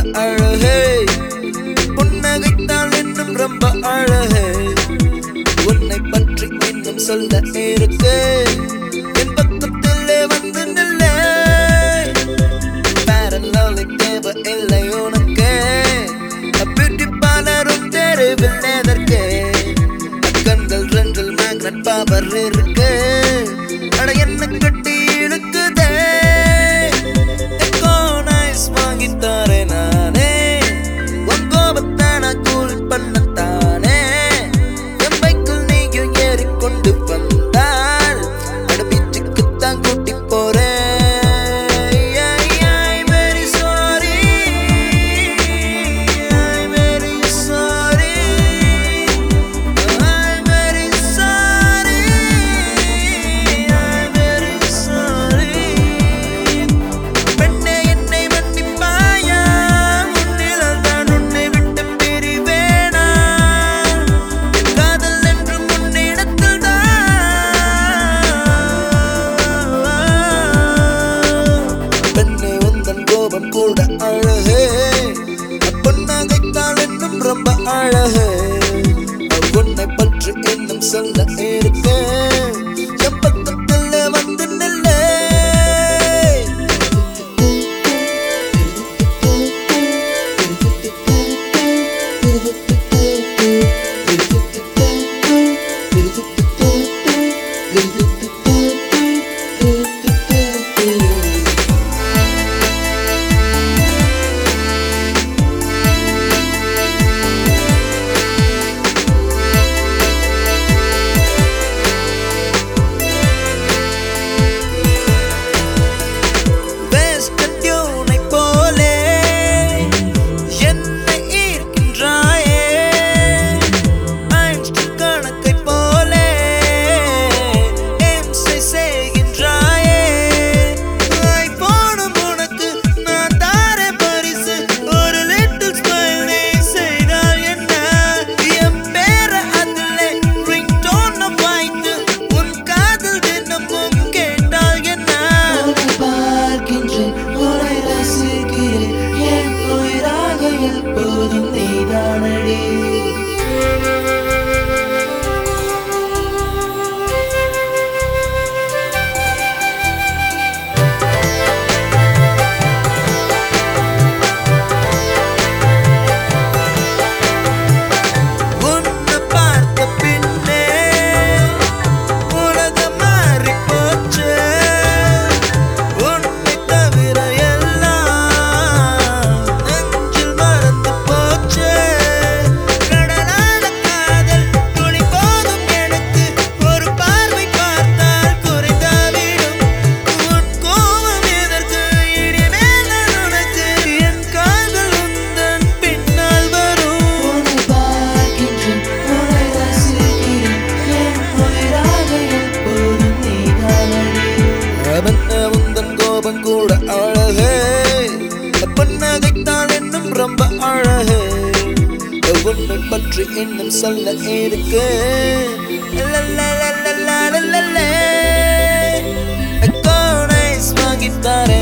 அழகே புன்னகைத்தால் இன்னும் ரொம்ப அழகே உன்னை பற்றி இன்னும் சொல்ல இருக்கு என் பக்கத்திலே வந்து நில்லே பேரலாலை தேவை இல்லை உனக்கு பியூட்டி பார்லரும் தெருவில் எதற்கு கண்கள் ரெண்டில் மேக்னட் பவர் இருக்கு அட என்ன கட்டி இழுக்குதே எக்கோனைஸ் வாங்கித்தாரே நானே உன் கோபத்தை நான் கூல் பண்ணத்தானே என் பைக்கில் நீயும் ஏறிக்கொண்டு வந்தால் அட பீச்சுக்குத்தான் கூட்டி போறேன் I'm very sorry. I'm very sorry. I'm very sorry. I'm very sorry. பெண்ணே என்னை மன்னிப்பாயா உன்னிலால் தான் உன்னை விட்டு பிரிவேனா என் காதல் என்றும் உன்னிடத்தில் பெண்ணே உந்தன் கோபம் கூட அழகே பொன்னாகைத்தால் இன்னும் ரொம்ப அழகே உன்னை பற்றி இன்னும் சொல்ல இருக்கு என் பக்கத்தில் வந்து நில்லே Western tune ஐப் போலே என்னை ஈர்க்கின்றாயே. Einstein கணக்கைப் போலே இம்சை செய்கின்றாயே. iPhone-உம் உனக்கு நான் தாரேன் பரிசு. ஒரு little smile நீ செய்தால் என்ன? என் பேரை அதிலே ringtone-ஆ வைத்து உன் காதில் தினமும் கேட்டால் என்ன உன்னை பார்க்கின்றேன் உன்னை ரசிக்கிறேன் என் உயிராக எப்போதும் நீதானடி உன்னை பார்த்த பின்னே உலகம் மாறிப் போச்சு. உன்னை தவிர எல்லாம் நெஞ்சில் மறந்து போச்சு. கடலான காதல் துளி போதும் எனக்கு. ஒரு பார்வை பார்த்தால் குறைந்தாவிடும். உன் கோபம் எதற்கு? இனிமேல் நான் உனக்கு என் காதல் உந்தன் பின்னால் வரும் உன்னை பார்க்கின்றேன் உன்னை ரசிக்கிறேன் என் உயிராக எப்போதும் நீதானடி அவன் உந்தன் கோபம் கூட அழகே பொன்னகைத்தால் இன்னும் ரொம்ப அழகே உன்னை பற்றி இன்னும் சொல்ல இருக்கு லல்லலலலலலலே. கோனைஸ் வாங்கித்தாரே